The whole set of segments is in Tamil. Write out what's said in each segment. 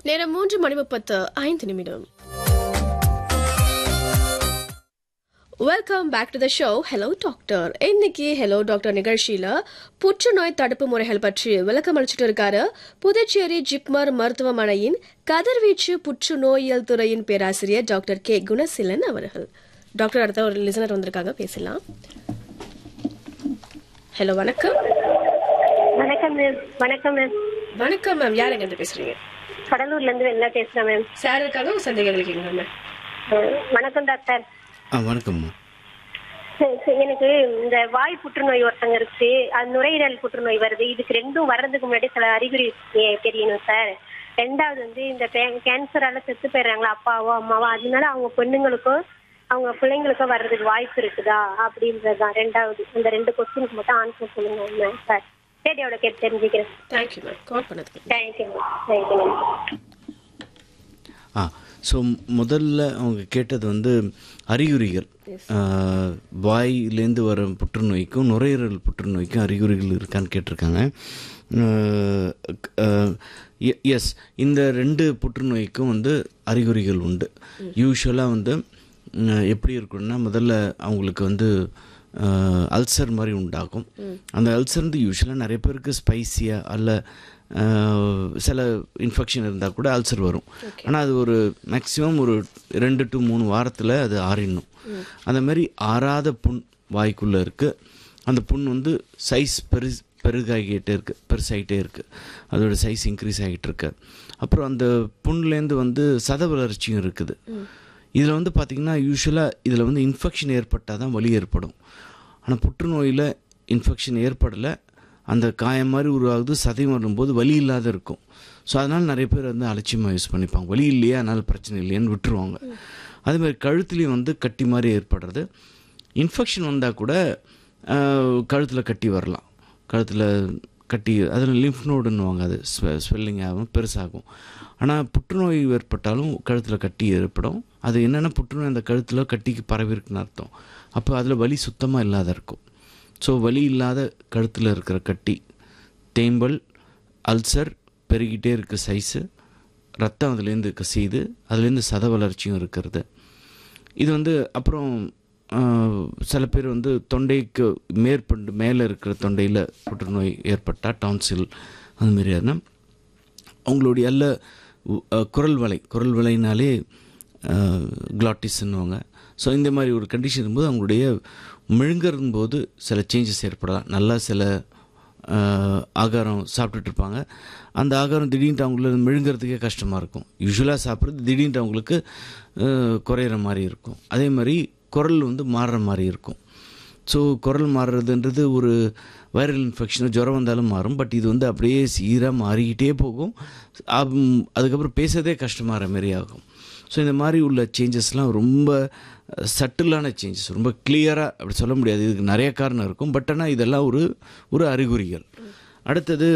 நேரம் மூன்று மணி முப்பத்து ஐந்து நிமிடம் welcome back to the show hello doctor இன்னைக்கு ஹலோ டாக்டர் நிகழ்ச்சியில புற்றுநோய் தடுப்பு முறைகள் பற்றி விளக்கம் அளிச்சுட்டு இருக்காரு புதுச்சேரி ஜிப்மர் மருத்துவமனையின் கதிர்வீச்சு புற்றுநோயியல் துறையின் பேராசிரியர் டாக்டர் கே குணசீலன் அவர்கள் டாக்டர் அடுத்த ஒரு லிசனர் வந்திருக்காங்க பேசலாம் ஹலோ வணக்கம் வணக்கம் மேம் வணக்கம் மேம் வணக்கம் மேம் யார் எங்க பேசுறீங்க கடலூர்ல இருந்து வெளில பேசுறேன் மேம் சார் இருக்காங்க உங்க சந்தேகங்கள் கேட்குங்க மேம் அஹ் வணக்கம் டாக்டர் ஆ வணக்கம்மா சரி, சரி, எனக்கு இந்த வாய் புற்றுநோய் ஒருத்தங்க இருக்கு அது நுரையீரல் புற்றுநோய் வருது இதுக்கு ரெண்டும் வர்றதுக்கு முன்னாடி சில அறிகுறி தெ- தெரியணும் சார் ரெண்டாவது வந்து இந்த பே- கேன்சரால செத்து போயிடுறாங்களா அப்பாவோ அம்மாவோ அதனால அவங்க பொண்ணுங்களுக்கோ அவங்க பிள்ளைங்களுக்கோ வர்றதுக்கு வாய்ப்பு இருக்குதா அப்படின்றதுதான் ரெண்டாவது இந்த ரெண்டு கொஸ்டினுக்கு மட்டும் ஆன்சர் சொல்லுங்க சார் ரேடியோட கேட்டு தெரிஞ்சுக்கிறேன் தேங்க்யூ மேம் கால் பண்ணதுக்கு தேங்க்யூ மேம் தேங்க்யூ மேம் ஆ ஸோ முதல்ல அவங்க கேட்டது வந்து அறிகுறிகள் ஆ, வாயிலேருந்து வர புற்றுநோய்க்கும் நுரையீரல் புற்றுநோய்க்கும் அறிகுறிகள் இருக்கான்னு கேட்டிருக்காங்க எஸ் இந்த ரெண்டு புற்றுநோய்க்கும் வந்து அறிகுறிகள் உண்டு யூஸ்வலாக வந்து ம், எப்படி இருக்குன்னா முதல்ல அவங்களுக்கு வந்து அல்சர் மாதிரி உண்டாகும் அந்த அல்சர் வந்து யூஸ்வலாக நிறைய பேருக்கு ஸ்பைசியாக அல்ல அஹ், சில இன்ஃபெக்ஷன் இருந்தால் கூட அல்சர் வரும் ஆனால் அது ஒரு மேக்ஸிமம் ஒரு ரெண்டு டு மூணு வாரத்தில் அது ஆறிடணும் அந்த மாதிரி ஆறாத புண் வாய்க்குள்ளே இருக்குது அந்த புண் வந்து சைஸ் பெரு பெருகாகிட்டே இருக்குது பெருசாகிட்டே இருக்குது அதோட சைஸ் இன்க்ரீஸ் ஆகிட்டு இருக்கு அப்புறம் அந்த புண்லேருந்து வந்து சத வளர்ச்சியும் இருக்குது இதில் வந்து பார்த்திங்கன்னா யூஸ்வலாக இதில் வந்து இன்ஃபெக்ஷன் ஏற்பட்டால் தான் வலி ஏற்படும் ஆனால் புற்றுநோயில் இன்ஃபெக்ஷன் ஏற்படலை அந்த காயம் மாதிரி உருவாகுது சதை வரும்போது வலி இல்லாத இருக்கும் ஸோ அதனால் நிறைய பேர் வந்து அலட்சியமாக யூஸ் பண்ணிப்பாங்க வலி இல்லையா அதனால் பிரச்சனை இல்லையான்னு விட்டுருவாங்க அதே மாதிரி கழுத்துலேயும் வந்து கட்டி மாதிரி ஏற்படுறது இன்ஃபெக்ஷன் வந்தால் கூட கழுத்தில் கட்டி வரலாம் கழுத்தில் கட்டி அதில் லிம்ஃப் நோடுன்னுவாங்க அது ஸ்வெல்லிங் ஆகும் பெருசாகும் ஆனால் புற்றுநோய் ஏற்பட்டாலும் கழுத்தில் கட்டி ஏற்படும் அது என்னென்னா புற்றுநோய் அந்த கழுத்தில் கட்டிக்கு பரவிருக்குன்னு அர்த்தம் அப்போ அதில் வலி சுத்தமாக இல்லாத இருக்கும் ஸோ வலி இல்லாத கழுத்தில் இருக்கிற கட்டி தேம்பல் அல்சர் பெருகிட்டே இருக்க சைஸு ரத்தம் அதுலேருந்து கசியுது அதுலேருந்து சத வளர்ச்சியும் இருக்கிறது இது வந்து அப்புறம் ஆஹ், சில பேர் வந்து தொண்டைக்கு மேற்பண்டு மேலே இருக்கிற தொண்டையில் புற்றுநோய் ஏற்பட்டால் டான்சில் அந்த மாதிரியான அவங்களுடைய அல்ல உ- அஹ், குரல் வலை குரல் வலைனாலே கிளாட்டிஸ்ன்னுவாங்க ஸோ இந்த மாதிரி ஒரு கண்டிஷன் இருக்கும்போது அவங்களுடைய மெழுங்கறும் போது சில சேஞ்சஸ் ஏற்படலாம் நல்லா சில ஆஹ், ஆகாரம் சாப்பிட்டுட்டு இருப்பாங்க அந்த ஆகாரம் திடீர்னு அவங்கள மெழுங்கிறதுக்கே கஷ்டமாக இருக்கும் யூஸ்வலாக சாப்பிட்றது திடீர்னு அவங்களுக்கு ஆஹ், குறையிற மாதிரி இருக்கும் அதே மாதிரி குரல் வந்து மாறுற மாதிரி இருக்கும் ஸோ குரல் மாறுறதுன்றது ஒரு வைரல் இன்ஃபெக்ஷன் ஜுரம் வந்தாலும் மாறும் பட் இது வந்து அப்படியே சீராக மாறிக்கிட்டே போகும் அம், அதுக்கப்புறம் பேசுறதே கஷ்டமாகிற மாதிரி ஆகும் ஸோ இந்த மாதிரி உள்ள சேஞ்சஸ்லாம் ரொம்ப சட்டிலான சேஞ்சஸ் ரொம்ப கிளியராக அப்படி சொல்ல முடியாது இதுக்கு நிறைய காரணம் இருக்கும் பட் ஆனால் இதெல்லாம் ஒரு ஒரு அறிகுறிகள் அடுத்தது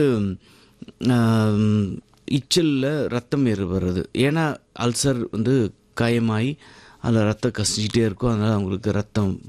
இச்சலில் ரத்தம் ஏறு வர்றது ஏன்னா அல்சர் வந்து காயமாகி அதில் ரத்தம் கசிஞ்சிட்டே இருக்கும் அதனால் அவங்களுக்கு ரத்தம்